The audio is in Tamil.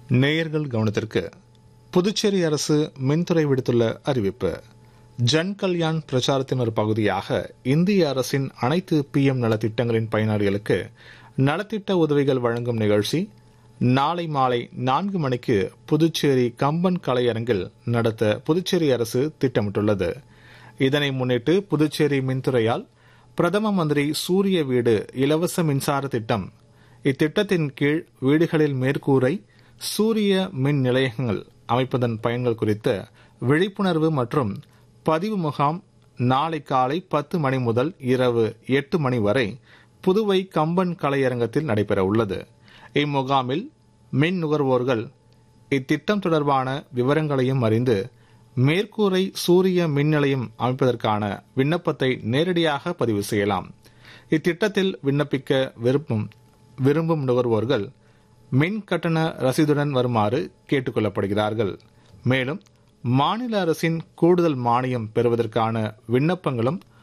நேயர்கள் கவனத்திற்கு புதுச்சேரி அரசு மின்துறை விடுத்துள்ள அறிவிப்பு ஜன் கல்யாண் பிரச்சாரத்தின் ஒரு பகுதியாக இந்திய அரசின் அனைத்து பிஎம் நலத்திட்டங்களின் பயனாளிகளுக்கு நலத்திட்ட உதவிகள் வழங்கும் நிகழ்ச்சி நாளை மாலை நான்கு மணிக்கு புதுச்சேரி கம்பன் கலையரங்கில் நடத்த புதுச்சேரி அரசு திட்டமிட்டுள்ளது இதனை முன்னிட்டு புதுச்சேரி மின்துறையால் பிரதம மந்திரி சூரிய வீடு இலவச மின்சார திட்டம் இத்திட்டத்தின் கீழ் வீடுகளில் மேற்கூரை சூரிய மின் நிலையங்கள் அமைப்பதன் பயன்கள் குறித்த விழிப்புணர்வு மற்றும் பதிவு முகாம் நாளை காலை பத்து மணி முதல் இரவு எட்டு மணி வரை புதுவை கம்பன் கலையரங்கத்தில் நடைபெற உள்ளது இம்முகாமில் மின் நுகர்வோர்கள் இத்திட்டம் தொடர்பான விவரங்களையும் அறிந்து மேற்கூரை சூரிய மின் நிலையம் அமைப்பதற்கான விண்ணப்பத்தை நேரடியாக பதிவு செய்யலாம் இத்திட்டத்தில் விண்ணப்பிக்க விரும்பும் விரும்பும் நுகர்வோர்கள் மின் கட்டண ரசீதுடன் வருமாறு கேட்டுக்கொள்ளப்படுகிறார்கள் மேலும் மாநில அரசின் கூடுதல் மானியம் பெறுவதற்கான விண்ணப்பங்களும்